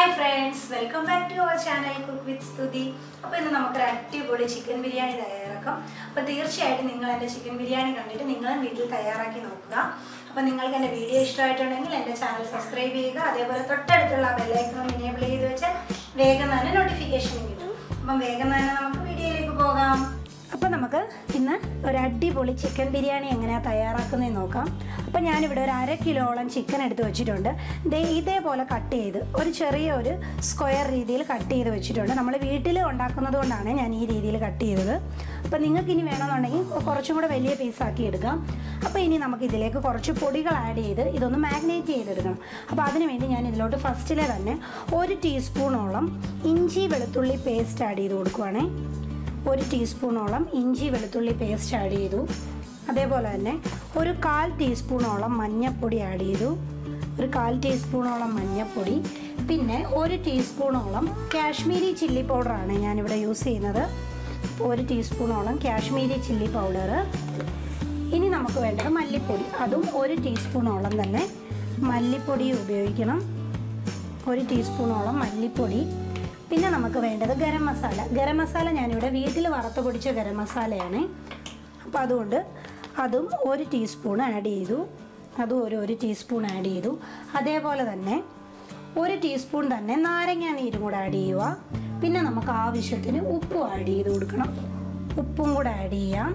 hi friends welcome back to our channel cook with Stuthi അപ്പോൾ ഇന്ന് നമുക്കൊരു അടിപൊളി ചിക്കൻ ബിരിയാണി തയ്യാറാക്കാം അപ്പോൾ തീർച്ചയായിട്ടും നിങ്ങൾ എൻ്റെ ചിക്കൻ ബിരിയാണി കണ്ടിട്ട് നിങ്ങളും വീട്ടിൽ തയ്യാറാക്കി നോക്കുക അപ്പോൾ നിങ്ങൾക്ക് എൻ്റെ വീഡിയോ ഇഷ്ടമായിട്ടുണ്ടെങ്കിൽ എൻ്റെ ചാനൽ സബ്സ്ക്രൈബ് ചെയ്യുക അതേപോലെ തൊട്ടടുത്തുള്ള ബെല്ലൈക്കണം എനേബിൾ ചെയ്ത് വെച്ചാൽ വേഗം തന്നെ നോട്ടിഫിക്കേഷൻ കിട്ടും അപ്പം വേഗം തന്നെ നമുക്ക് വീഡിയോയിലേക്ക് പോകാം അപ്പോൾ നമുക്ക് ഇന്ന് ഒരു അടിപൊളി ചിക്കൻ ബിരിയാണി എങ്ങനെയാണ് തയ്യാറാക്കുന്നതെന്ന് നോക്കാം അപ്പോൾ ഞാനിവിടെ ഒരു അര കിലോളം ചിക്കൻ എടുത്ത് വെച്ചിട്ടുണ്ട് ദേ ഇതേപോലെ കട്ട് ചെയ്ത് ഒരു ചെറിയ ഒരു സ്ക്വയർ രീതിയിൽ കട്ട് ചെയ്ത് വെച്ചിട്ടുണ്ട് നമ്മൾ വീട്ടിൽ ഉണ്ടാക്കുന്നത് കൊണ്ടാണ് ഞാൻ ഈ രീതിയിൽ കട്ട് ചെയ്തത് അപ്പോൾ നിങ്ങൾക്ക് ഇനി വേണമെന്നുണ്ടെങ്കിൽ കുറച്ചും കൂടെ വലിയ പീസാക്കി എടുക്കാം അപ്പോൾ ഇനി നമുക്ക് ഇതിലേക്ക് കുറച്ച് പൊടികൾ ആഡ് ചെയ്ത് ഇതൊന്ന് മാഗ്നേറ്റ് ചെയ്തെടുക്കണം അപ്പോൾ അതിന് വേണ്ടി ഞാൻ ഇതിലോട്ട് ഫസ്റ്റിലെ തന്നെ ഒരു ടീസ്പൂണോളം ഇഞ്ചി വെളുത്തുള്ളി പേസ്റ്റ് ആഡ് ചെയ്ത് കൊടുക്കുവാണേ ഒരു ടീസ്പൂണോളം ഇഞ്ചി വെളുത്തുള്ളി പേസ്റ്റ് ആഡ് ചെയ്തു അതേപോലെ തന്നെ ഒരു കാൽ ടീസ്പൂണോളം മഞ്ഞൾപ്പൊടി ആഡ് ചെയ്തു ഒരു കാൽ ടീസ്പൂണോളം മഞ്ഞൾപ്പൊടി പിന്നെ ഒരു ടീസ്പൂണോളം കാശ്മീരി ചില്ലി പൗഡറാണ് ഞാനിവിടെ യൂസ് ചെയ്യുന്നത് ഒരു ടീസ്പൂണോളം കാശ്മീരി ചില്ലി പൗഡർ ഇനി നമുക്ക് വേണ്ടത് മല്ലിപ്പൊടി അതും ഒരു ടീസ്പൂണോളം തന്നെ മല്ലിപ്പൊടി ഉപയോഗിക്കണം ഒരു ടീസ്പൂണോളം മല്ലിപ്പൊടി പിന്നെ നമുക്ക് വേണ്ടത് ഗരം മസാല ഗരം മസാല ഞാനിവിടെ വീട്ടിൽ വറുത്ത് പൊടിച്ച ഗരം മസാലയാണ് അപ്പോൾ അതുകൊണ്ട് അതും ഒരു ടീസ്പൂൺ ആഡ് ചെയ്തു അതും ഒരു ഒരു ടീസ്പൂൺ ആഡ് ചെയ്തു അതേപോലെ തന്നെ ഒരു ടീസ്പൂൺ തന്നെ നാരങ്ങ നീരും കൂടെ ആഡ് ചെയ്യുക പിന്നെ നമുക്ക് ആവശ്യത്തിന് ഉപ്പും ആഡ് ചെയ്ത് കൊടുക്കണം ഉപ്പും കൂടെ ആഡ് ചെയ്യാം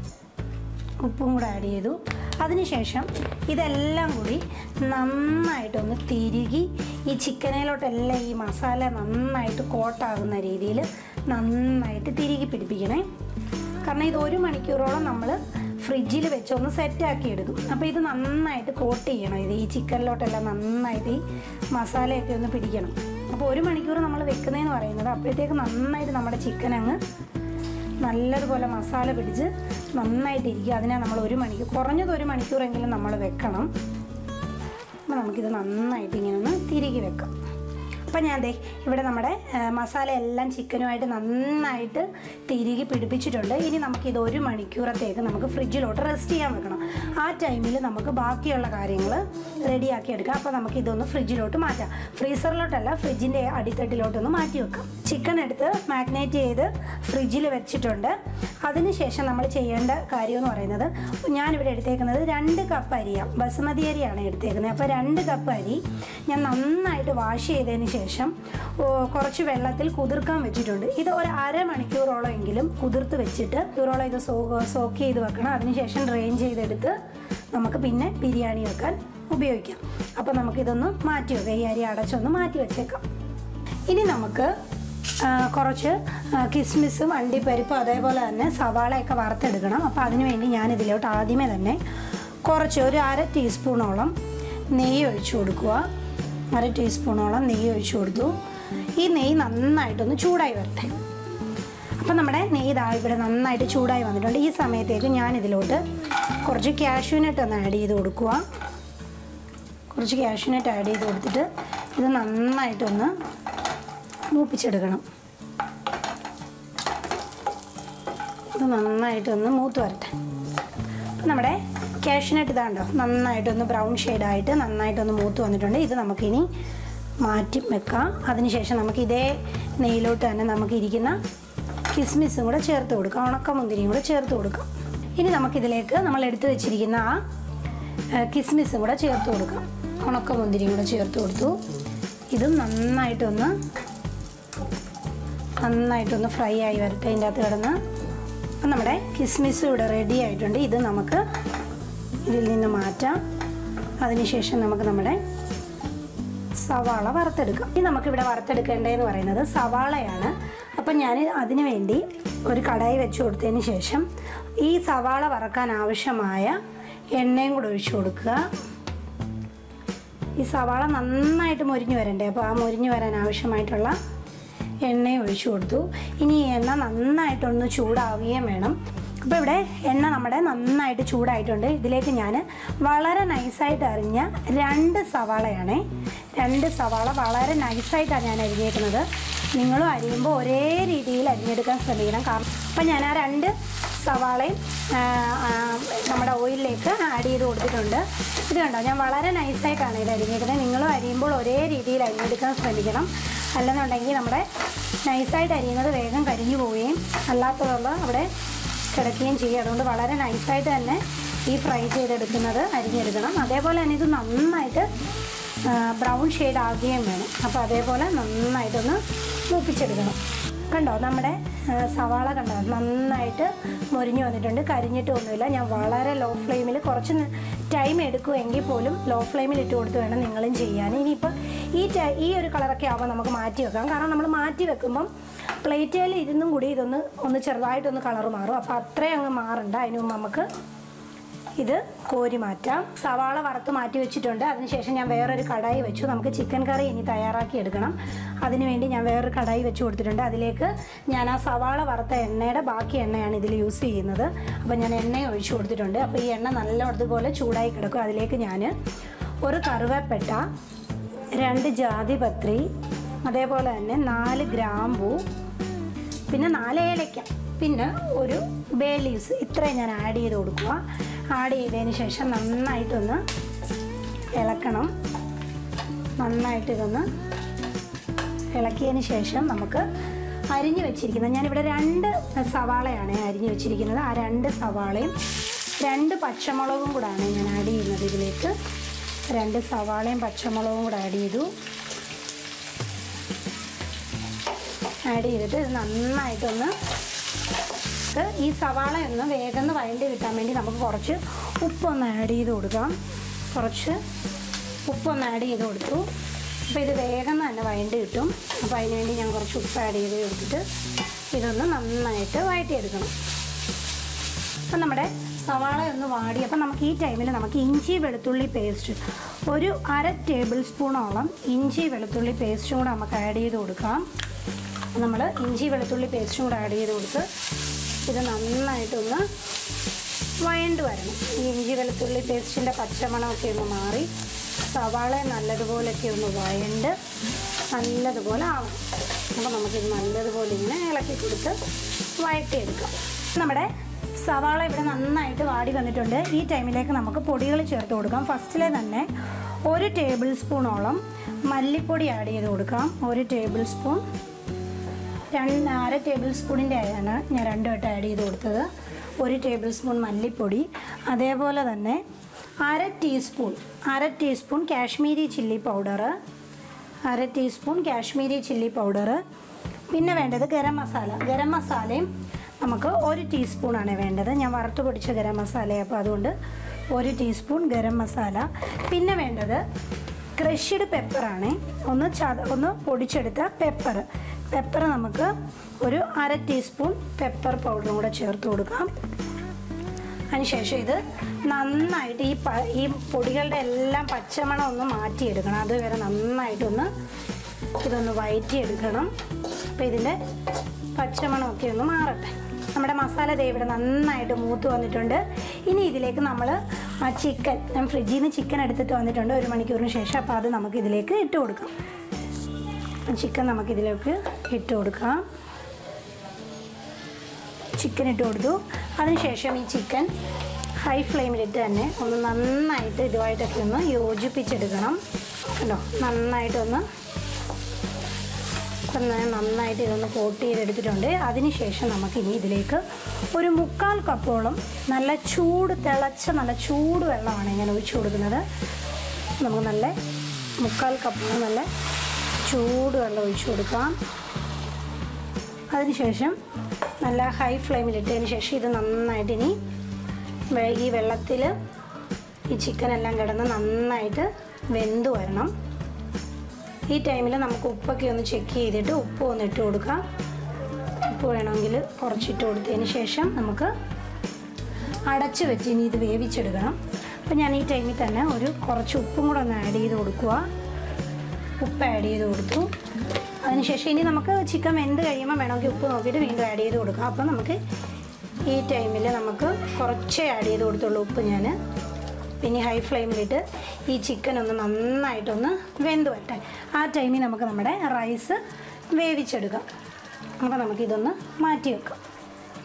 ഉപ്പും കൂടെ ആഡ് ചെയ്തു അതിനുശേഷം ഇതെല്ലാം കൂടി നന്നായിട്ടൊന്ന് തിരുകി ഈ ചിക്കനിലോട്ടെല്ലാം ഈ മസാല നന്നായിട്ട് കോട്ടാകുന്ന രീതിയിൽ നന്നായിട്ട് തിരുകി പിടിപ്പിക്കണേ കാരണം ഇത് ഒരു മണിക്കൂറോളം നമ്മൾ ഫ്രിഡ്ജിൽ വെച്ചൊന്ന് സെറ്റാക്കി എടുക്കും അപ്പോൾ ഇത് നന്നായിട്ട് കോട്ട് ചെയ്യണം ഇത് ഈ ചിക്കനിലോട്ടെല്ലാം നന്നായിട്ട് ഈ മസാലയൊക്കെ ഒന്ന് പിടിക്കണം അപ്പോൾ ഒരു മണിക്കൂർ നമ്മൾ വെക്കുന്നതെന്ന് പറയുന്നത് അപ്പോഴത്തേക്ക് നന്നായിട്ട് നമ്മുടെ ചിക്കൻ അങ്ങ് നല്ലതുപോലെ മസാല പിടിച്ച് നന്നായിട്ട് ഇരിക്കുക അതിനെ നമ്മൾ ഒരു മണിക്കൂർ കുറഞ്ഞത് ഒരു മണിക്കൂറെങ്കിലും നമ്മൾ വെക്കണം അപ്പോൾ നമുക്കിത് നന്നായിട്ട് ഇങ്ങനെ ഒന്ന് തിരികെ വെക്കാം അപ്പം ഞാൻ ദേ ഇവിടെ നമ്മുടെ ആ, മസാല എല്ലാം ചിക്കനുമായിട്ട് നന്നായിട്ട് തിരികെ പിടിപ്പിച്ചിട്ടുണ്ട് ഇനി നമുക്കിത് ഒരു മണിക്കൂറത്തേക്ക് നമുക്ക് ഫ്രിഡ്ജിലോട്ട് റെസ്റ്റ് ചെയ്യാൻ വെക്കണം ആ ടൈമിൽ നമുക്ക് ബാക്കിയുള്ള കാര്യങ്ങൾ റെഡിയാക്കി എടുക്കാം അപ്പോൾ നമുക്ക് ഇതൊന്ന് ഫ്രിഡ്ജിലോട്ട് മാറ്റാം ഫ്രീസറിലോട്ടല്ല ഫ്രിഡ്ജിൻ്റെ അടിത്തട്ടിലോട്ടൊന്ന് മാറ്റി വെക്കാം ചിക്കൻ എടുത്ത് മാഗ്നേറ്റ് ചെയ്ത് ഫ്രിഡ്ജിൽ വെച്ചിട്ടുണ്ട് അതിനുശേഷം നമ്മൾ ചെയ്യേണ്ട കാര്യം എന്ന് പറയുന്നത് ഞാനിവിടെ എടുത്തേക്കുന്നത് രണ്ട് കപ്പ് അരിയാണ് ബസുമതി അരിയാണ് എടുത്തേക്കുന്നത് അപ്പോൾ രണ്ട് കപ്പ് അരി ഞാൻ നന്നായിട്ട് വാഷ് ചെയ്തതിന് ശേഷം ഓ, കുറച്ച് വെള്ളത്തിൽ കുതിർക്കാൻ വെച്ചിട്ടുണ്ട് ഇത് ഒരു അരമണിക്കൂറോളം എങ്കിലും കുതിർത്ത് വെച്ചിട്ട് മണിക്കൂറോളം ഇത് സോ സോക്ക് ചെയ്ത് വെക്കണം അതിനുശേഷം ഡ്രെയിൻ ചെയ്തെടുത്ത് നമുക്ക് പിന്നെ ബിരിയാണി വെക്കാൻ ഉപയോഗിക്കാം അപ്പോൾ നമുക്കിതൊന്ന് മാറ്റി വെക്കാം ഈ അരി അടച്ചൊന്ന് മാറ്റി വെച്ചേക്കാം ഇനി നമുക്ക് ആ, കുറച്ച് ആ, കിസ്മിസും അണ്ടിപ്പരിപ്പും അതേപോലെ തന്നെ സവാളയൊക്കെ വറുത്തെടുക്കണം അപ്പോൾ അതിന് വേണ്ടി ഞാൻ ഇതിലോട്ട് ആദ്യമേ തന്നെ കുറച്ച് ഒരു അര ടീസ്പൂണോളം നെയ്യ് ഒഴിച്ചു കൊടുക്കുക അര ടീസ്പൂണോളം നെയ്യ് ഒഴിച്ചു കൊടുത്തു ഈ നെയ്യ് നന്നായിട്ടൊന്ന് ചൂടായി വരട്ടെ അപ്പം നമ്മുടെ നെയ്യ് ദാ ഇവിടെ നന്നായിട്ട് ചൂടായി വന്നിട്ടുണ്ട് ഈ സമയത്തേക്ക് ഞാൻ ഇതിലോട്ട് കുറച്ച് കാഷ്യൂനട്ട് ഒന്ന് ആഡ് ചെയ്ത് കൊടുക്കുക കുറച്ച് കാഷ്യൂനട്ട് ആഡ് ചെയ്ത് കൊടുത്തിട്ട് ഇത് നന്നായിട്ടൊന്ന് മൂപ്പിച്ചെടുക്കണം ഇത് നന്നായിട്ടൊന്ന് മൂത്ത് വരട്ടെ അപ്പം നമ്മുടെ കാഷ്യൂനട്ട് ഇതാണ്ടോ നന്നായിട്ടൊന്ന് ബ്രൗൺ ഷെയ്ഡായിട്ട് നന്നായിട്ടൊന്ന് മൂത്ത് വന്നിട്ടുണ്ട് ഇത് നമുക്കിനി മാറ്റി വെക്കാം അതിനുശേഷം നമുക്ക് ഇതേ നെയ്യിലോട്ട് തന്നെ നമുക്ക് ഇരിക്കുന്ന കിസ്മിസും കൂടെ ചേർത്ത് കൊടുക്കാം ഉണക്കമുന്തിരിയും കൂടെ ചേർത്ത് കൊടുക്കാം ഇനി നമുക്കിതിലേക്ക് നമ്മൾ എടുത്തു വെച്ചിരിക്കുന്ന ആ ആ, കിസ്മിസും കൂടെ ചേർത്ത് കൊടുക്കാം ഉണക്കമുന്തിരിയും കൂടെ ചേർത്ത് കൊടുത്തു ഇതും നന്നായിട്ടൊന്ന് നന്നായിട്ടൊന്ന് ഫ്രൈ ആയി വരട്ടെ അതിൻ്റെ അകത്ത് കിടന്ന് അപ്പം നമ്മുടെ കിസ്മിസ് ഇവിടെ റെഡി ആയിട്ടുണ്ട് ഇത് നമുക്ക് ഇതിൽ നിന്ന് മാറ്റാം അതിനുശേഷം നമുക്ക് നമ്മുടെ സവാള വറുത്തെടുക്കാം ഇനി നമുക്കിവിടെ വറുത്തെടുക്കേണ്ടതെന്ന് പറയുന്നത് സവാളയാണ് അപ്പം ഞാൻ അതിന് വേണ്ടി ഒരു കടായി വെച്ച് കൊടുത്തതിന് ശേഷം ഈ സവാള വറക്കാൻ ആവശ്യമായ എണ്ണയും കൂടെ ഒഴിച്ചു കൊടുക്കുക ഈ സവാള നന്നായിട്ട് മൊരിഞ്ഞു വരണ്ടേ അപ്പോൾ ആ മൊരിഞ്ഞു വരാൻ ആവശ്യമായിട്ടുള്ള എണ്ണയും ഒഴിച്ചു കൊടുത്തു ഇനി ഈ എണ്ണ നന്നായിട്ടൊന്ന് ചൂടാവുകയും വേണം അപ്പോൾ ഇവിടെ എണ്ണ നമ്മുടെ നന്നായിട്ട് ചൂടായിട്ടുണ്ട് ഇതിലേക്ക് ഞാൻ വളരെ നൈസായിട്ട് അരിഞ്ഞ രണ്ട് സവാളയാണ് രണ്ട് സവാള വളരെ നൈസായിട്ടാണ് ഞാൻ അരിഞ്ഞേക്കുന്നത് നിങ്ങളും അരിയുമ്പോൾ ഒരേ രീതിയിൽ അരിഞ്ഞെടുക്കാൻ ശ്രമിക്കണം കാരണം അപ്പം ഞാൻ ആ രണ്ട് സവാളയും ആ, ആ, നമ്മുടെ ഓയിലിലേക്ക് ആഡ് ചെയ്ത് കൊടുത്തിട്ടുണ്ട് ഇത് കണ്ടോ ഞാൻ വളരെ നൈസായിട്ടാണ് ഇത് അരിഞ്ഞിരിക്കുന്നത് നിങ്ങളും അരിയുമ്പോൾ ഒരേ രീതിയിൽ അരിഞ്ഞെടുക്കാൻ ശ്രമിക്കണം അല്ലെന്നുണ്ടെങ്കിൽ നമ്മുടെ നൈസായിട്ട് അരിയുന്നത് വേഗം കരിഞ്ഞു പോവുകയും അല്ലാത്തതുള്ള അവിടെ കിടക്കുകയും ചെയ്യും അതുകൊണ്ട് വളരെ നൈസായിട്ട് തന്നെ ഈ ഫ്രൈ ചെയ്തെടുക്കുന്നത് അരിഞ്ഞെടുക്കണം അതേപോലെ തന്നെ ഇത് നന്നായിട്ട് ബ്രൗൺ ഷെയ്ഡ് ആകുകയും വേണം അപ്പോൾ അതേപോലെ നന്നായിട്ടൊന്ന് മൂപ്പിച്ചെടുക്കണം കണ്ടോ നമ്മുടെ ആ, സവാള കണ്ടോ നന്നായിട്ട് മൊരിഞ്ഞു വന്നിട്ടുണ്ട് കരിഞ്ഞിട്ടൊന്നുമില്ല ഞാൻ വളരെ ലോ ഫ്ലെയിമിൽ കുറച്ച് ടൈം എടുക്കുമെങ്കിൽ പോലും ലോ ഫ്ലെയിമിൽ ഇട്ട് കൊടുത്ത് വേണം നിങ്ങളും ചെയ്യാൻ ഇനിയിപ്പോൾ ഈ ടൈ- ഈ ഒരു കളറൊക്കെ ആവുമ്പോൾ നമുക്ക് മാറ്റി വെക്കാം കാരണം നമ്മൾ മാറ്റി വെക്കുമ്പം പ്ലേറ്റിൽ ഇരുന്നും കൂടി ഇതൊന്ന് ഒന്ന് ചെറുതായിട്ടൊന്ന് കളർ മാറും അപ്പോൾ അത്രയും അങ്ങ് മാറണ്ട അതിന് മുമ്പ് നമുക്ക് ഇത് കോരി മാറ്റാം സവാള വറുത്ത് മാറ്റി വെച്ചിട്ടുണ്ട് അതിനുശേഷം ഞാൻ വേറൊരു കടായി വെച്ചു നമുക്ക് ചിക്കൻ കറി ഇനി തയ്യാറാക്കി എടുക്കണം അതിനുവേണ്ടി ഞാൻ വേറൊരു കടായി വെച്ച് കൊടുത്തിട്ടുണ്ട് അതിലേക്ക് ഞാൻ ആ സവാള വറുത്ത എണ്ണയുടെ ബാക്കി എണ്ണയാണ് ഇതിൽ യൂസ് ചെയ്യുന്നത് അപ്പോൾ ഞാൻ എണ്ണ ഒഴിച്ചു കൊടുത്തിട്ടുണ്ട് അപ്പോൾ ഈ എണ്ണ നല്ല അതുപോലെ ചൂടായി കിടക്കും അതിലേക്ക് ഞാൻ ഒരു കറുവേപ്പെട്ട രണ്ട് ജാതിപത്രി അതേപോലെ തന്നെ നാല് ഗ്രാമ്പൂ പിന്നെ നാല് ഏലയ്ക്ക പിന്നെ ഒരു ബേ ലീവ്സ് ഇത്രയും ഞാൻ ആഡ് ചെയ്ത് കൊടുക്കുക ആഡ് ചെയ്തതിന് ശേഷം നന്നായിട്ടൊന്ന് ഇളക്കണം നന്നായിട്ട് ഇതൊന്ന് ഇളക്കിയതിന് ശേഷം നമുക്ക് അരിഞ്ഞു വെച്ചിരിക്കുന്നത് ഞാനിവിടെ രണ്ട് സവാളയാണ് അരിഞ്ഞു വെച്ചിരിക്കുന്നത് ആ രണ്ട് സവാളയും രണ്ട് പച്ചമുളകും കൂടാണ് ഞാൻ ആഡ് ചെയ്യുന്നത് ഇതിലേക്ക് രണ്ട് സവാളയും പച്ചമുളകും കൂടെ ആഡ് ചെയ്തു ആഡ് ചെയ്തിട്ട് ഇത് നന്നായിട്ടൊന്ന് നമുക്ക് ഈ സവാള ഒന്ന് വേഗം വഴണ്ടി കിട്ടാൻ വേണ്ടി നമുക്ക് കുറച്ച് ഉപ്പൊന്ന് ആഡ് ചെയ്ത് കൊടുക്കാം കുറച്ച് ഉപ്പൊന്ന് ആഡ് ചെയ്ത് കൊടുത്തു അപ്പോൾ ഇത് വേഗം തന്നെ വഴണ്ടി കിട്ടും അപ്പോൾ അതിന് വേണ്ടി ഞാൻ കുറച്ച് ഉപ്പ് ആഡ് ചെയ്ത് കൊടുത്തിട്ട് ഇതൊന്ന് നന്നായിട്ട് വഴറ്റിയെടുക്കണം അപ്പം നമ്മുടെ സവാള ഒന്ന് വാടി അപ്പം നമുക്ക് ഈ ടൈമിൽ നമുക്ക് ഇഞ്ചി വെളുത്തുള്ളി പേസ്റ്റ് ഒരു അര ടേബിൾ സ്പൂണോളം ഇഞ്ചി വെളുത്തുള്ളി പേസ്റ്റും കൂടെ നമുക്ക് ആഡ് ചെയ്ത് കൊടുക്കാം നമ്മൾ ഇഞ്ചി വെളുത്തുള്ളി പേസ്റ്റും കൂടെ ആഡ് ചെയ്ത് കൊടുത്ത് ഇത് നന്നായിട്ടൊന്ന് വഴണ്ട് വരണം ഈ ഇഞ്ചി വെളുത്തുള്ളി പേസ്റ്റിൻ്റെ പച്ചമണമൊക്കെ ഒന്ന് മാറി സവാള നല്ലതുപോലെയൊക്കെ ഒന്ന് വഴണ്ട് നല്ലതുപോലെ ആവണം അപ്പോൾ നമുക്കിത് നല്ലതുപോലെ ഇങ്ങനെ ഇളക്കി കൊടുത്ത് വഴറ്റിയെടുക്കാം നമ്മുടെ സവാള ഇവിടെ നന്നായിട്ട് വാടി വന്നിട്ടുണ്ട് ഈ ടൈമിലേക്ക് നമുക്ക് പൊടികൾ ചേർത്ത് കൊടുക്കാം ഫസ്റ്റിലെ തന്നെ ഒരു ടേബിൾ സ്പൂണോളം മല്ലിപ്പൊടി ആഡ് ചെയ്ത് കൊടുക്കാം ഒരു ടേബിൾ സ്പൂൺ രണ്ട് അര ടേബിൾ സ്പൂണിൻ്റെ ആണ് ഞാൻ രണ്ടു വട്ടം ആഡ് ചെയ്ത് കൊടുത്തത് ഒരു ടേബിൾ സ്പൂൺ മല്ലിപ്പൊടി അതേപോലെ തന്നെ അര ടീസ്പൂൺ അര ടീസ്പൂൺ കാശ്മീരി ചില്ലി പൗഡർ അര ടീസ്പൂൺ കാശ്മീരി ചില്ലി പൗഡർ പിന്നെ വേണ്ടത് ഗരം മസാല ഗരം മസാലയും നമുക്ക് ഒരു ടീസ്പൂണാണ് വേണ്ടത് ഞാൻ വറുത്ത് പൊടിച്ച ഗരം മസാല അപ്പോൾ അതുകൊണ്ട് ഒരു ടീസ്പൂൺ ഗരം മസാല പിന്നെ വേണ്ടത് ക്രഷ്ഡ് പെപ്പറാണ് ഒന്ന് ചത ഒന്ന് പൊടിച്ചെടുത്ത പെപ്പർ പെപ്പർ നമുക്ക് ഒരു അര ടീസ്പൂൺ പെപ്പർ പൗഡറും കൂടെ ചേർത്ത് കൊടുക്കാം അതിനുശേഷം ഇത് നന്നായിട്ട് ഈ പ ഈ പൊടികളുടെ എല്ലാം പച്ചമണം ഒന്ന് മാറ്റിയെടുക്കണം അതുവരെ നന്നായിട്ടൊന്ന് ഇതൊന്ന് വയറ്റിയെടുക്കണം അപ്പോൾ ഇതിൻ്റെ പച്ചമണമൊക്കെ ഒന്ന് മാറട്ടെ നമ്മുടെ മസാല ദേ ഇവിടെ നന്നായിട്ട് മൂത്ത് വന്നിട്ടുണ്ട് ഇനി ഇതിലേക്ക് നമ്മൾ ആ ചിക്കൻ ഞാൻ ഫ്രിഡ്ജിൽ നിന്ന് ചിക്കൻ എടുത്തിട്ട് വന്നിട്ടുണ്ട് ഒരു മണിക്കൂറിന് ശേഷം അപ്പോൾ അത് നമുക്ക് ഇതിലേക്ക് ഇട്ട് കൊടുക്കാം ചിക്കൻ നമുക്കിതിലേക്ക് ഇട്ട് കൊടുക്കാം ചിക്കൻ ഇട്ട് കൊടുത്തു അതിനുശേഷം ഈ ചിക്കൻ ഹൈ ഫ്ലെയിമിലിട്ട് തന്നെ ഒന്ന് നന്നായിട്ട് ഇതുമായിട്ടൊക്കെ ഒന്ന് യോജിപ്പിച്ചെടുക്കണം കണ്ടോ നന്നായിട്ടൊന്ന് ഇപ്പം ഞാൻ നന്നായിട്ട് ഇതൊന്ന് കോട്ട് ചെയ്തെടുത്തിട്ടുണ്ട് അതിനുശേഷം നമുക്കിനി ഇതിലേക്ക് ഒരു മുക്കാൽ കപ്പോളം നല്ല ചൂട് തിളച്ച നല്ല ചൂട് വെള്ളമാണ് ഞാൻ ഒഴിച്ചു കൊടുക്കുന്നത് നമുക്ക് നല്ല മുക്കാൽ കപ്പോളം നല്ല ചൂട് വെള്ളം ഒഴിച്ചു കൊടുക്കാം അതിനുശേഷം നല്ല ഹൈ ഫ്ലെയിമിലിട്ടതിന് ശേഷം ഇത് നന്നായിട്ട് ഇനി വെ- ഈ വെള്ളത്തിൽ ഈ ചിക്കൻ എല്ലാം കിടന്ന് നന്നായിട്ട് വെന്ത് വരണം ഈ ടൈമിൽ നമുക്ക് ഉപ്പൊക്കെ ഒന്ന് ചെക്ക് ചെയ്തിട്ട് ഉപ്പ് ഒന്ന് ഇട്ട് കൊടുക്കാം ഉപ്പ് വേണമെങ്കിൽ കുറച്ചിട്ട് കൊടുത്തതിന് ശേഷം നമുക്ക് അടച്ച് വെച്ച് ഇനി ഇത് വേവിച്ചെടുക്കണം അപ്പം ഞാൻ ഈ ടൈമിൽ തന്നെ ഒരു കുറച്ച് ഉപ്പും കൂടെ ഒന്ന് ആഡ് ചെയ്ത് കൊടുക്കുക ഉപ്പ് ആഡ് ചെയ്ത് കൊടുത്തു അതിനുശേഷം ഇനി നമുക്ക് ചിക്കൻ വെന്ത് കഴിയുമ്പോൾ വേണമെങ്കിൽ ഉപ്പ് നോക്കിയിട്ട് വീണ്ടും ആഡ് ചെയ്ത് കൊടുക്കാം അപ്പോൾ നമുക്ക് ഈ ടൈമിൽ നമുക്ക് കുറച്ചേ ആഡ് ചെയ്ത് കൊടുത്തുള്ളൂ ഉപ്പ് ഞാൻ പിന്നെ ഹൈ ഫ്ലെയിമിലിട്ട് ഈ ചിക്കൻ ഒന്ന് നന്നായിട്ടൊന്ന് വെന്ത് വരട്ടെ ആ ടൈമിൽ നമുക്ക് നമ്മുടെ റൈസ് വേവിച്ചെടുക്കാം അപ്പോൾ നമുക്കിതൊന്ന് മാറ്റി വെക്കാം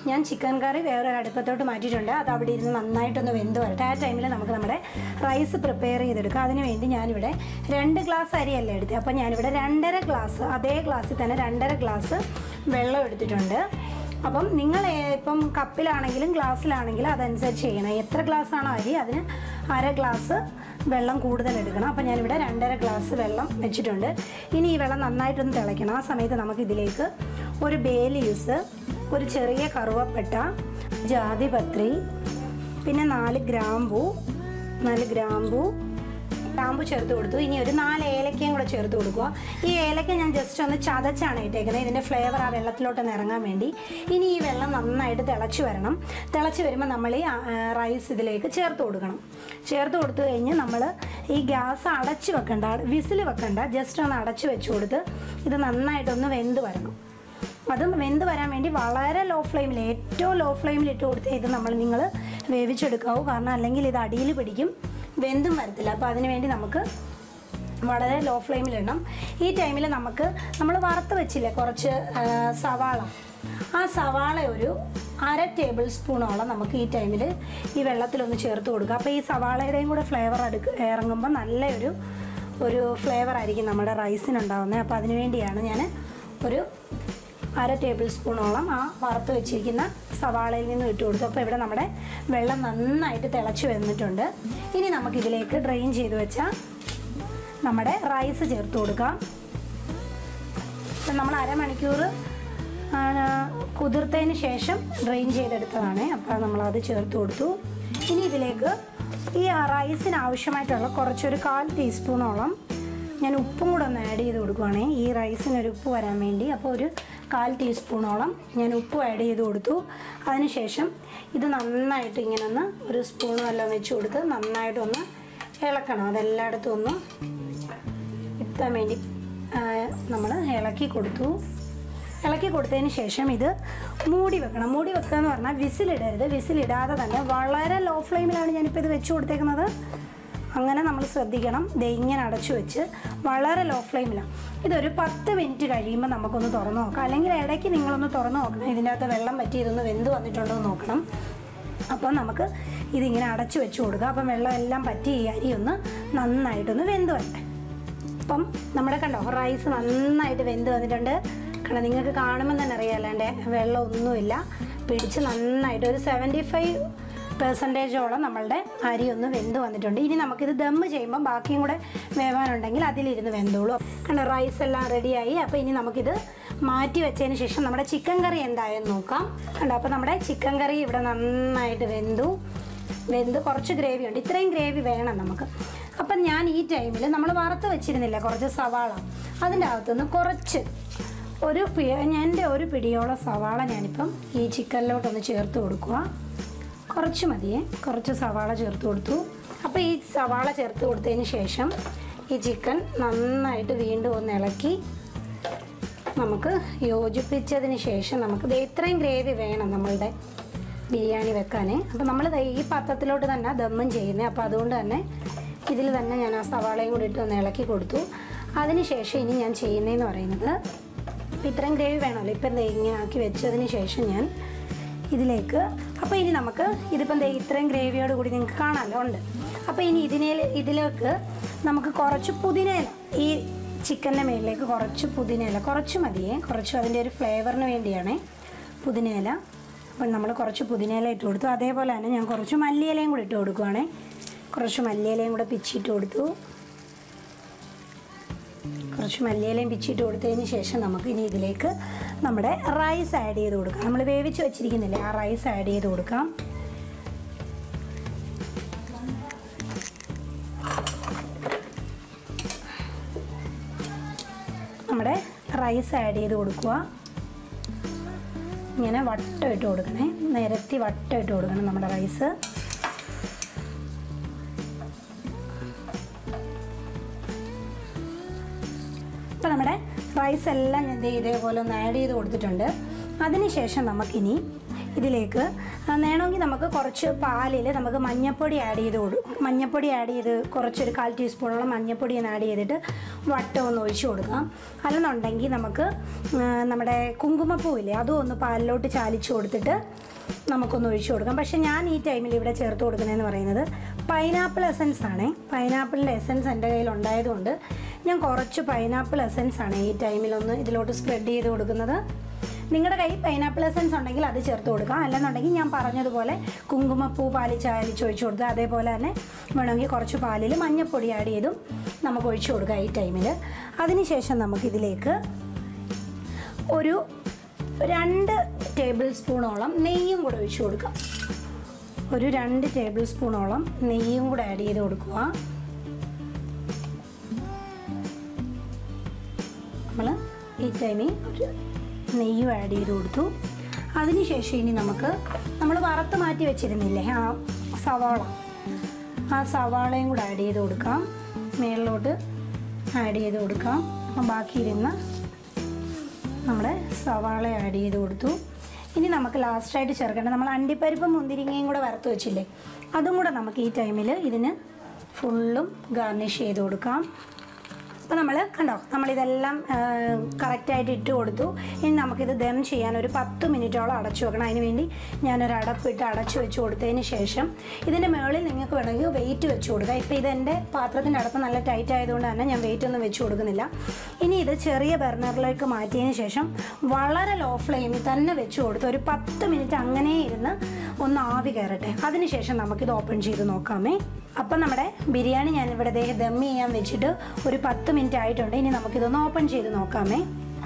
ഞാൻ ചിക്കൻ കറി വേറൊരു അടുപ്പത്തോട്ട് മാറ്റിയിട്ടുണ്ട് അത് അവിടെ ഇരുന്ന് നന്നായിട്ടൊന്ന് വെന്ത് വരട്ടെ ആ ടൈമിൽ നമുക്ക് നമ്മുടെ റൈസ് പ്രിപ്പയർ ചെയ്തെടുക്കാം അതിന് വേണ്ടി ഞാനിവിടെ രണ്ട് ഗ്ലാസ് അരിയല്ല എടുത്തത് അപ്പോൾ ഞാനിവിടെ രണ്ടര ഗ്ലാസ് അതേ ഗ്ലാസ്സിൽ തന്നെ രണ്ടര ഗ്ലാസ് വെള്ളം എടുത്തിട്ടുണ്ട് അപ്പം നിങ്ങൾ ഏ- ഇപ്പം കപ്പിലാണെങ്കിലും ഗ്ലാസ്സിലാണെങ്കിലും അതനുസരിച്ച് ചെയ്യണം എത്ര ഗ്ലാസ് ആണോ അരി അതിന് അര ഗ്ലാസ് വെള്ളം കൂടുതൽ എടുക്കണം അപ്പം ഞാനിവിടെ രണ്ടര ഗ്ലാസ് വെള്ളം വെച്ചിട്ടുണ്ട് ഇനി ഈ വെള്ളം നന്നായിട്ടൊന്ന് തിളയ്ക്കണം ആ സമയത്ത് നമുക്ക് ഇതിലേക്ക് ഒരു ബേ ലീവ്സ് ഒരു ചെറിയ കറുവപ്പട്ട ജാതിപത്രി പിന്നെ നാല് ഗ്രാമ്പൂ നാല് ഗ്രാമ്പൂ ഗ്രാമ്പു ചേർത്ത് കൊടുത്തു ഇനി ഒരു നാല് ഏലക്കയും കൂടെ ചേർത്ത് കൊടുക്കുക ഈ ഏലക്ക ഞാൻ ജസ്റ്റ് ഒന്ന് ചതച്ചാണ് ഇട്ടേക്കുന്നത് ഇതിൻ്റെ ഫ്ലേവർ ആ വെള്ളത്തിലോട്ടൊന്ന് ഇറങ്ങാൻ വേണ്ടി ഇനി ഈ വെള്ളം നന്നായിട്ട് തിളച്ച് വരണം തിളച്ച് വരുമ്പോൾ നമ്മൾ ഈ റൈസ് ഇതിലേക്ക് ചേർത്ത് കൊടുക്കണം ചേർത്ത് കൊടുത്തു കഴിഞ്ഞ് നമ്മൾ ഈ ഗ്യാസ് അടച്ച് വെക്കണ്ട വിസിൽ വെക്കണ്ട ജസ്റ്റ് ഒന്ന് അടച്ച് വെച്ച് കൊടുത്ത് ഇത് നന്നായിട്ടൊന്ന് വെന്ത് വരണം അതും വെന്ത് വരാൻ വേണ്ടി വളരെ ലോ ഫ്ലെയിമിൽ ഏറ്റവും ലോ ഫ്ലെയിമിൽ ഇട്ട് കൊടുത്ത് ഇത് നമ്മൾ നിങ്ങൾ വേവിച്ചെടുക്കാവൂ കാരണം അല്ലെങ്കിൽ ഇത് അടിയിൽ പിടിക്കും വെന്തും വരത്തില്ല അപ്പോൾ അതിന് വേണ്ടി നമുക്ക് വളരെ ലോ ഫ്ലെയിമിലിടണം ഈ ടൈമിൽ നമുക്ക് നമ്മൾ വറുത്ത് വെച്ചില്ലേ കുറച്ച് ആ, സവാള ആ സവാള ഒരു അര ടേബിൾ സ്പൂണോളം നമുക്ക് ഈ ടൈമിൽ ഈ വെള്ളത്തിലൊന്ന് ചേർത്ത് കൊടുക്കുക അപ്പോൾ ഈ സവാളയുടെയും കൂടെ ഫ്ലേവർ അടുക്ക് ഇറങ്ങുമ്പോൾ നല്ലൊരു ഒരു ഫ്ലേവർ ആയിരിക്കും നമ്മുടെ റൈസിനുണ്ടാകുന്നത് അപ്പോൾ അതിന് വേണ്ടിയാണ് ഞാൻ ഒരു അര ടേബിൾ സ്പൂണോളം ആ വറുത്ത് വെച്ചിരിക്കുന്ന സവാളയിൽ നിന്ന് ഇട്ട് കൊടുത്തു അപ്പോൾ ഇവിടെ നമ്മുടെ വെള്ളം നന്നായിട്ട് തിളച്ച് വന്നിട്ടുണ്ട് ഇനി നമുക്കിതിലേക്ക് ഡ്രെയിൻ ചെയ്ത് വെച്ച നമ്മുടെ റൈസ് ചേർത്ത് കൊടുക്കാം ഇപ്പം നമ്മൾ അരമണിക്കൂർ ആ, കുതിർത്തതിന് ശേഷം ഡ്രെയിൻ ചെയ്തെടുത്തതാണ് അപ്പോൾ നമ്മളത് ചേർത്ത് കൊടുത്തു ഇനി ഇതിലേക്ക് ഈ റൈസിന് ആവശ്യമായിട്ടുള്ള കുറച്ചൊരു കാൽ ടീസ്പൂണോളം ഞാൻ ഉപ്പും കൂടെ ഒന്ന് ആഡ് ചെയ്ത് കൊടുക്കുവാണേ ഈ റൈസിനൊരു ഉപ്പ് വരാൻ വേണ്ടി അപ്പോൾ ഒരു കാൽ ടീസ്പൂണോളം ഞാൻ ഉപ്പ് ആഡ് ചെയ്ത് കൊടുത്തു അതിനുശേഷം ഇത് നന്നായിട്ട് ഇങ്ങനെ ഒന്ന് ഒരു സ്പൂൺ വല്ലതും വെച്ച് കൊടുത്ത് നന്നായിട്ടൊന്ന് ഇളക്കണം അതെല്ലായിടത്തും ഒന്ന് എത്താൻ വേണ്ടി നമ്മൾ ഇളക്കി കൊടുത്തു ഇളക്കി കൊടുത്തതിന് ശേഷം ഇത് മൂടി വെക്കണം മൂടി വെക്കുക എന്ന് പറഞ്ഞാൽ വിസിലിടരുത് വിസിലിടാതെ തന്നെ വളരെ ലോ ഫ്ലെയിമിലാണ് ഞാനിപ്പോൾ ഇത് വെച്ച് കൊടുത്തേക്കുന്നത് അങ്ങനെ നമ്മൾ ശ്രദ്ധിക്കണം ദേ ഇങ്ങനെ അടച്ചു വെച്ച് വളരെ ലോ ഫ്ലെയിമിലാണ് ഇതൊരു പത്ത് മിനിറ്റ് കഴിയുമ്പോൾ നമുക്കൊന്ന് തുറന്ന് നോക്കാം അല്ലെങ്കിൽ ഇടയ്ക്ക് നിങ്ങളൊന്ന് തുറന്ന് നോക്കണം ഇതിൻ്റെ അകത്ത് വെള്ളം പറ്റി ഇതൊന്ന് വെന്ത് വന്നിട്ടുണ്ടോ എന്ന് നോക്കണം അപ്പോൾ നമുക്ക് ഇതിങ്ങനെ അടച്ചു വെച്ച് കൊടുക്കുക അപ്പം വെള്ളം എല്ലാം പറ്റി ഈ അരി ഒന്ന് നന്നായിട്ടൊന്ന് വെന്ത് വരട്ടെ അപ്പം നമ്മുടെ കണ്ടോ റൈസ് നന്നായിട്ട് വെന്ത് വന്നിട്ടുണ്ട് കണ്ടോ നിങ്ങൾക്ക് കാണുമ്പോൾ തന്നെ അറിയാം അല്ലാണ്ട് വെള്ളം ഒന്നുമില്ല പിടിച്ച് നന്നായിട്ട് ഒരു സെവൻറ്റി ഫൈവ് പെർസെൻറ്റേജോളം നമ്മളുടെ അരി ഒന്ന് വെന്ത് വന്നിട്ടുണ്ട് ഇനി നമുക്കിത് ദമ്മ് ചെയ്യുമ്പോൾ ബാക്കിയും കൂടെ വേവാനുണ്ടെങ്കിൽ അതിലിരുന്ന് വെന്തോളൂ കണ്ടോ റൈസ് എല്ലാം റെഡിയായി അപ്പോൾ ഇനി നമുക്കിത് മാറ്റി വെച്ചതിന് ശേഷം നമ്മുടെ ചിക്കൻ കറി എന്തായെന്ന് നോക്കാം കണ്ടോ അപ്പോൾ നമ്മുടെ ചിക്കൻ കറി ഇവിടെ നന്നായിട്ട് വെന്തു വെന്ത് കുറച്ച് ഗ്രേവി ഉണ്ട് ഇത്രയും ഗ്രേവി വേണം നമുക്ക് അപ്പം ഞാൻ ഈ ടൈമിൽ നമ്മൾ വറുത്ത് വെച്ചിരുന്നില്ല കുറച്ച് സവാള അതിൻ്റെ അകത്തുനിന്ന് കുറച്ച് ഒരു പി എൻ്റെ ഒരു പിടിയോളം സവാള ഞാനിപ്പം ഈ ചിക്കനിലോട്ടൊന്ന് ചേർത്ത് കൊടുക്കുക കുറച്ച് മതിയേ കുറച്ച് സവാള ചേർത്ത് കൊടുത്തു അപ്പോൾ ഈ സവാള ചേർത്ത് കൊടുത്തതിന് ശേഷം ഈ ചിക്കൻ നന്നായിട്ട് വീണ്ടും ഒന്ന് ഇളക്കി നമുക്ക് യോജിപ്പിച്ചതിന് ശേഷം നമുക്ക് ദേ ഇത്രയും ഗ്രേവി വേണം നമ്മളുടെ ബിരിയാണി വെക്കാൻ അപ്പോൾ നമ്മൾ ഈ പാത്രത്തിലോട്ട് തന്നെ ദമ്മും ചെയ്യുന്നത് അപ്പോൾ അതുകൊണ്ട് തന്നെ ഇതിൽ തന്നെ ഞാൻ ആ സവാളയും കൂടി ഇട്ട് ഒന്ന് ഇളക്കി കൊടുത്തു അതിനുശേഷം ഇനി ഞാൻ ചെയ്യുന്നതെന്ന് പറയുന്നത് ഇപ്പം ഇത്രയും ഗ്രേവി വേണമല്ലോ ഇപ്പം ദേ ഇങ്ങനെ ആക്കി വെച്ചതിന് ശേഷം ഞാൻ ഇതിലേക്ക് അപ്പോൾ ഇനി നമുക്ക് ഇതിപ്പം ദേ ഇത്രയും ഗ്രേവിയോട് കൂടി നിങ്ങൾക്ക് കാണാമല്ലോ ഉണ്ട് അപ്പോൾ ഇനി ഇതിനെ ഇതിലേക്ക് നമുക്ക് കുറച്ച് പുതിനയില ഈ ചിക്കൻ്റെ മേളിലേക്ക് കുറച്ച് പുതിനയില കുറച്ച് മതിയേ കുറച്ച് അതിൻ്റെ ഒരു ഫ്ലേവറിന് വേണ്ടിയാണേ പുതിനയില അപ്പോൾ നമ്മൾ കുറച്ച് പുതിനയില ഇട്ട് കൊടുത്തു അതേപോലെ തന്നെ ഞാൻ കുറച്ച് മല്ലിയിലയും കൂടി ഇട്ട് കൊടുക്കുവാണേ കുറച്ച് മല്ലിയിലയും കൂടെ പിച്ചിട്ട് കൊടുത്തു കുറച്ച് മല്ലിയിലയും പിച്ചിട്ട് കൊടുത്തതിന് ശേഷം നമുക്ക് ഇനി ഇതിലേക്ക് നമ്മുടെ റൈസ് ആഡ് ചെയ്ത് കൊടുക്കാം നമ്മൾ വേവിച്ച് വെച്ചിരിക്കുന്നില്ലേ ആ റൈസ് ആഡ് ചെയ്ത് കൊടുക്കാം നമ്മുടെ റൈസ് ആഡ് ചെയ്ത് കൊടുക്കുക ഇങ്ങനെ വട്ടം ഇട്ട് കൊടുക്കണേ നിരത്തി വട്ടം ഇട്ട് കൊടുക്കണം നമ്മുടെ റൈസ് അപ്പോൾ നമ്മുടെ റൈസ് എല്ലാം ഞാൻ ദേ ഇതേപോലെ ഒന്ന് ആഡ് ചെയ്ത് കൊടുത്തിട്ടുണ്ട് അതിനുശേഷം നമുക്കിനി ഇതിലേക്ക് ആ, വേണമെങ്കിൽ നമുക്ക് കുറച്ച് പാലിൽ നമുക്ക് മഞ്ഞൾപ്പൊടി ആഡ് ചെയ്ത് കൊടുക്കും മഞ്ഞൾപ്പൊടി ആഡ് ചെയ്ത് കുറച്ചൊരു കാൽ ടീസ്പൂണോളം മഞ്ഞൾപ്പൊടി ഒന്ന് ആഡ് ചെയ്തിട്ട് വട്ടം ഒന്ന് ഒഴിച്ചു കൊടുക്കാം അല്ലെന്നുണ്ടെങ്കിൽ നമുക്ക് ആ, നമ്മുടെ കുങ്കുമപ്പൂവില്ലേ അതും ഒന്ന് പാലിലോട്ട് ചാലിച്ച് കൊടുത്തിട്ട് നമുക്കൊന്ന് ഒഴിച്ചു കൊടുക്കാം പക്ഷേ ഞാൻ ഈ ടൈമിൽ ഇവിടെ ചേർത്ത് കൊടുക്കുന്നതെന്ന് പറയുന്നത് പൈനാപ്പിൾ എസൻസ് ആണ് പൈനാപ്പിളിൻ്റെ എസൻസ് എൻ്റെ കയ്യിൽ ഉണ്ടായതുകൊണ്ട് ഞാൻ കുറച്ച് പൈനാപ്പിൾ എസൻസ് ആണ് ഈ ടൈമിലൊന്ന് ഇതിലോട്ട് സ്പ്രെഡ് ചെയ്ത് കൊടുക്കുന്നത് നിങ്ങളുടെ കയ്യിൽ പൈനാപ്പിൾ എസൻസ് ഉണ്ടെങ്കിൽ അത് ചേർത്ത് കൊടുക്കാം അല്ലെന്നുണ്ടെങ്കിൽ ഞാൻ പറഞ്ഞതുപോലെ കുങ്കുമപ്പൂ പാലിൽ ചാലിച്ച് ഒഴിച്ചു കൊടുക്കുക അതേപോലെ തന്നെ വേണമെങ്കിൽ കുറച്ച് പാലിൽ മഞ്ഞൾപ്പൊടി ആഡ് ചെയ്തും നമുക്ക് ഒഴിച്ചു കൊടുക്കാം ഈ ടൈമിൽ അതിനുശേഷം നമുക്കിതിലേക്ക് ഒരു രണ്ട് ടേബിൾ സ്പൂണോളം നെയ്യും കൂടെ ഒഴിച്ചു കൊടുക്കാം ഒരു രണ്ട് ടേബിൾ സ്പൂണോളം നെയ്യും കൂടെ ആഡ് ചെയ്ത് കൊടുക്കുക നമ്മൾ ഈ ടൈമിൽ ഒരു നെയ്യും ആഡ് ചെയ്ത് കൊടുത്തു അതിനുശേഷം ഇനി നമുക്ക് നമ്മൾ വറുത്ത് മാറ്റി വെച്ചിരുന്നില്ലേ ആ സവാള ആ സവാളയും കൂടെ ആഡ് ചെയ്ത് കൊടുക്കാം മേളിലോട്ട് ആഡ് ചെയ്ത് കൊടുക്കാം അപ്പം ബാക്കിയിരുന്ന നമ്മുടെ സവാള ആഡ് ചെയ്ത് കൊടുത്തു ഇനി നമുക്ക് ലാസ്റ്റായിട്ട് ചേർക്കേണ്ടത് നമ്മൾ അണ്ടിപ്പരിപ്പും മുന്തിരിങ്ങയും കൂടെ വറുത്ത് വെച്ചില്ലേ അതും കൂടെ നമുക്ക് ഈ ടൈമിൽ ഇതിന് ഫുള്ളും ഗാർണിഷ് ചെയ്ത് കൊടുക്കാം അപ്പോൾ നമ്മൾ കണ്ടോ നമ്മളിതെല്ലാം കറക്റ്റായിട്ട് ഇട്ട് കൊടുത്തു ഇനി നമുക്കിത് ദം ചെയ്യാൻ ഒരു പത്ത് മിനിറ്റോളം അടച്ചു വെക്കണം അതിന് വേണ്ടി ഞാനൊരു അടപ്പിട്ട് അടച്ചു വെച്ച് കൊടുത്തതിന് ശേഷം ഇതിൻ്റെ മുകളിൽ നിങ്ങൾക്ക് വേണമെങ്കിൽ വെയിറ്റ് വെച്ച് കൊടുക്കുക ഇപ്പോൾ ഇതെൻ്റെ പാത്രത്തിൻ്റെ അടപ്പ് നല്ല ടൈറ്റ് ആയതുകൊണ്ട് തന്നെ ഞാൻ വെയിറ്റ് ഒന്നും വെച്ച് കൊടുക്കുന്നില്ല ഇനി ഇത് ചെറിയ ബർണറിലേക്ക് മാറ്റിയതിന് ശേഷം വളരെ ലോ ഫ്ലെയിമിൽ തന്നെ വെച്ച് കൊടുത്ത് ഒരു പത്ത് മിനിറ്റ് അങ്ങനെ ഇരുന്ന് ഒന്ന് ആവി കയറട്ടെ അതിനുശേഷം നമുക്കിത് ഓപ്പൺ ചെയ്ത് നോക്കാമേ അപ്പം നമ്മുടെ ബിരിയാണി ഞാൻ ഇവിടെ ദേ ദം ചെയ്യാൻ വെച്ചിട്ട് ഒരു പത്ത് മിനിറ്റ് ആയിട്ടുണ്ട് ഇനി നമുക്കിതൊന്ന് ഓപ്പൺ ചെയ്ത് നോക്കാമേ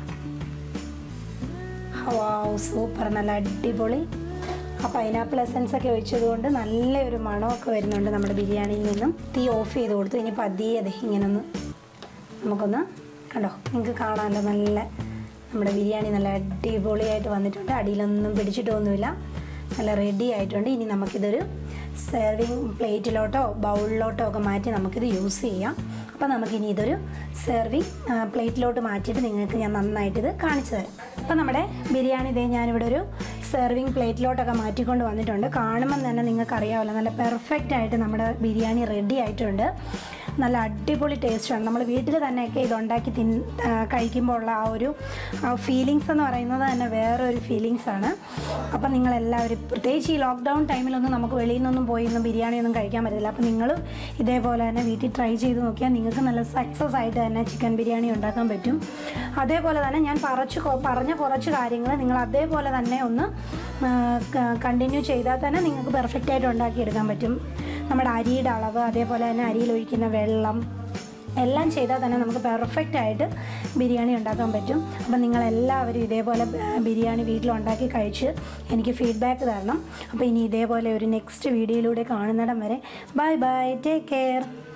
വാവ് സൂപ്പർ നല്ല അടിപൊളി ആ പൈനാപ്പിൾ എസൻസ് ഒക്കെ ഒഴിച്ചതുകൊണ്ട് നല്ലൊരു മണമൊക്കെ വരുന്നുണ്ട് നമ്മുടെ ബിരിയാണിയിൽ നിന്നും തീ ഓഫ് ചെയ്ത് കൊടുത്തു ഇനി പതിയെ അതെ ഇങ്ങനെ ഒന്ന് നമുക്കൊന്ന് കണ്ടോ നിങ്ങൾക്ക് കാണാമല്ലോ നല്ല നമ്മുടെ ബിരിയാണി നല്ല അടിപൊളിയായിട്ട് വന്നിട്ടുണ്ട് അടിയിലൊന്നും പിടിച്ചിട്ടൊന്നുമില്ല നല്ല റെഡി ആയിട്ടുണ്ട് ഇനി നമുക്കിതൊരു സെർവിങ് പ്ലേറ്റിലോട്ടോ ബൗളിലോട്ടോ ഒക്കെ മാറ്റി നമുക്കിത് യൂസ് ചെയ്യാം അപ്പോൾ നമുക്കിനി ഇതൊരു സെർവിങ് പ്ലേറ്റിലോട്ട് മാറ്റിയിട്ട് നിങ്ങൾക്ക് ഞാൻ നന്നായിട്ട് ഇത് കാണിച്ചു തരാം അപ്പോൾ നമ്മുടെ ബിരിയാണി ഇതേ ഞാനിവിടെ ഒരു സെർവിങ് പ്ലേറ്റിലോട്ടൊക്കെ മാറ്റിക്കൊണ്ട് വന്നിട്ടുണ്ട് കാണുമ്പം തന്നെ നിങ്ങൾക്ക് അറിയാമല്ലോ നല്ല പെർഫെക്റ്റ് ആയിട്ട് നമ്മുടെ ബിരിയാണി റെഡി ആയിട്ടുണ്ട് നല്ല അടിപൊളി ടേസ്റ്റാണ് നമ്മൾ വീട്ടിൽ തന്നെയൊക്കെ ഇതുണ്ടാക്കി തിൻ ആ, കഴിക്കുമ്പോൾ ഉള്ള ആ ഒരു ഫീലിങ്സ് എന്ന് പറയുന്നത് തന്നെ വേറൊരു ഫീലിങ്സ് ആണ് അപ്പം നിങ്ങളെല്ലാവരും പ്രത്യേകിച്ച് ഈ ലോക്ക്ഡൗൺ ടൈമിലൊന്നും നമുക്ക് വെളിയിൽ നിന്നൊന്നും പോയി ഒന്നും ബിരിയാണി ഒന്നും കഴിക്കാൻ പറ്റില്ല അപ്പം നിങ്ങൾ ഇതേപോലെ തന്നെ വീട്ടിൽ ട്രൈ ചെയ്ത് നോക്കിയാൽ നിങ്ങൾക്ക് നല്ല സക്സസ് ആയിട്ട് തന്നെ ചിക്കൻ ബിരിയാണി ഉണ്ടാക്കാൻ പറ്റും അതേപോലെ തന്നെ ഞാൻ പറച്ച് കൊ- പറഞ്ഞ കുറച്ച് കാര്യങ്ങൾ നിങ്ങൾ അതേപോലെ തന്നെ ഒന്ന് കണ്ടിന്യൂ ചെയ്താൽ തന്നെ നിങ്ങൾക്ക് പെർഫെക്റ്റ് ആയിട്ട് ഉണ്ടാക്കിയെടുക്കാൻ പറ്റും നമ്മുടെ അരിയുടെ അളവ് അതേപോലെ തന്നെ അരിയിൽ ഒഴിക്കുന്ന വെള്ളം എല്ലാം ചെയ്താൽ തന്നെ നമുക്ക് പെർഫെക്റ്റ് ആയിട്ട് ബിരിയാണി ഉണ്ടാക്കാൻ പറ്റും അപ്പം നിങ്ങളെല്ലാവരും ഇതേപോലെ ബ- ബിരിയാണി വീട്ടിലുണ്ടാക്കി കഴിച്ച് എനിക്ക് ഫീഡ്ബാക്ക് തരണം അപ്പോൾ ഇനി ഇതേപോലെ ഒരു നെക്സ്റ്റ് വീഡിയോയിലൂടെ കാണുന്നിടം വരെ ബൈ ബൈ ടേക്ക് കെയർ